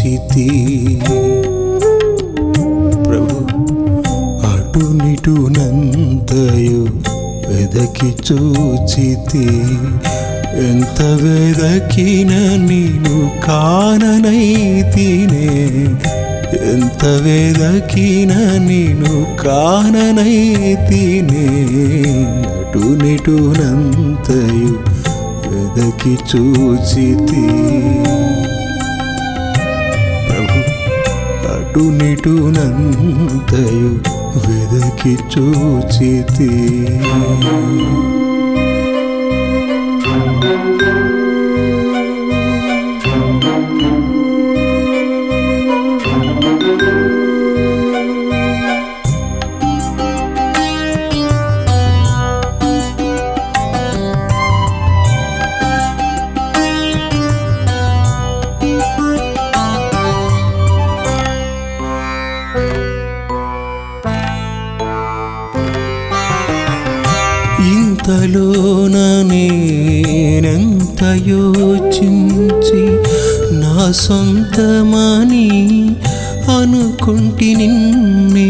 చూచితి ప్రభు అటునిటునంతయు వెదకి చూచితి ఎంత వెదకిన నేను కాననైతినే ఎంత వెదకిన నేను కాననైతినే అటునిటునంతయు వెదకి చూచితి ప్రభు అటునిటునంతయు వెదకి చూచితి ఇంతలోన నేనెంత యోచించి నా సొంతమని అనుకుంటి నిన్నే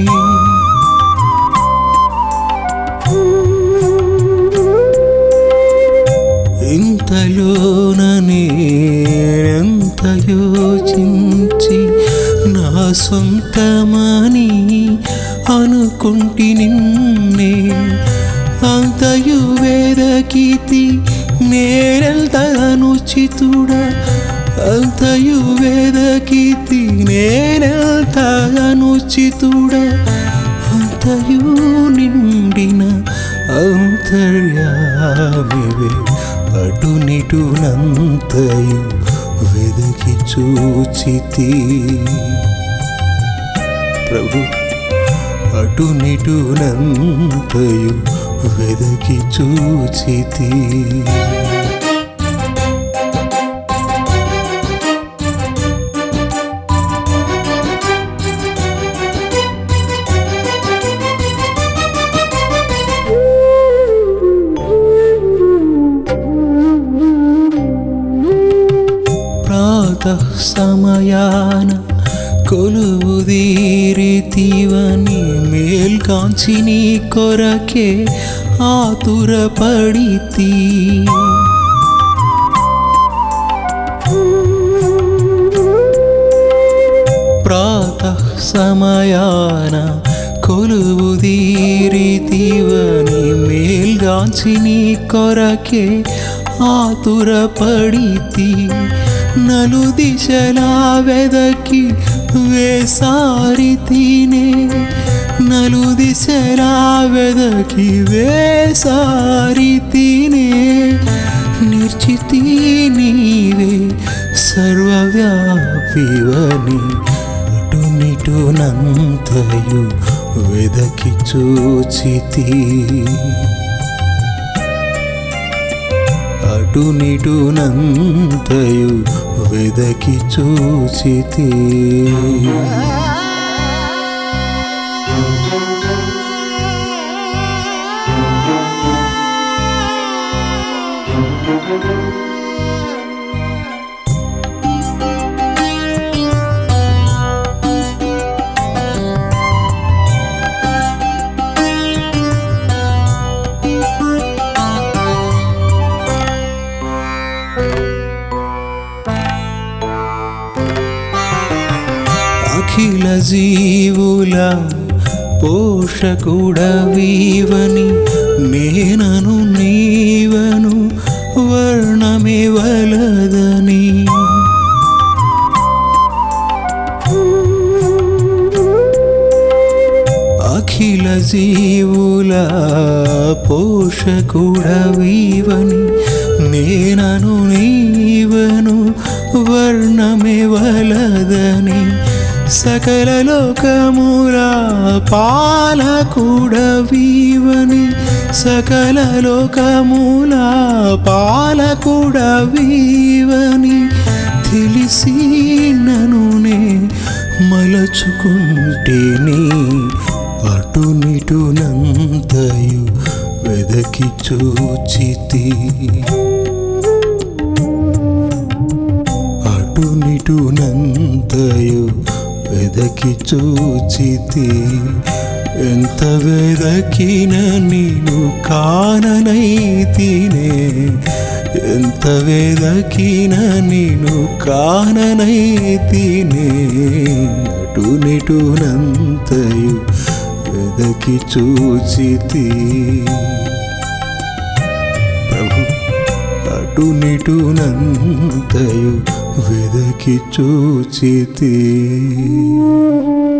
ఇంతలోన నేనెంత యోచించి నా సొంతమని అనుకుంటి నిన్నే అంతయు వేదకీతి నేనెల్తనుచితుడ అంతయు వేదకీతి నేనెల్తనుచితుడ అంతయు నిండిన అంతర్యామివే అటునిటునంతయు వెదకి చూచితి ప్రభు అటునిటునంతయు వెదకి చూచితి ప్రాతః సమయాన కొలువుదీరితివని మేల్కాంచి నీ కొరకే ఆతురపడితి ప్రాతః సమయాన కొలువుదీరితివని మేల్గాంచి నీ కొరకే ఆతురపడితి నలు దిశలా వెదకి వేసారి తినే నలు దిశలా వెదకి వేసారి తినే నిర్చితి నీవే సర్వవ్యాపివని అటునిటునంతయు వెదకి చూచితి అటునిటునంతయు వెదకి చూచితి అఖిల జీవుల పోషకుడవీవని నేనను నీవను వర్ణమే వలదని అఖిల జీవుల పోషకుడవీవని నేనను నీవను వర్ణమే వలదని సకల లోకముల పాలకుడవీవని సకల లోకముల పాలకుడవీవని తెలిసి ననునే మలచుకుంటేని అటునిటునంతయు వెదకి చూచితి అటునిటునంత చూచితి ఎంత వెదకిన నీను కాననైతినే ఎంత వెదకిన నీను కాననైతినే అటు నిటునంతయు వెదకి చూచితి ప్రభు అటు నిటునంతయు వెదకి చూచితి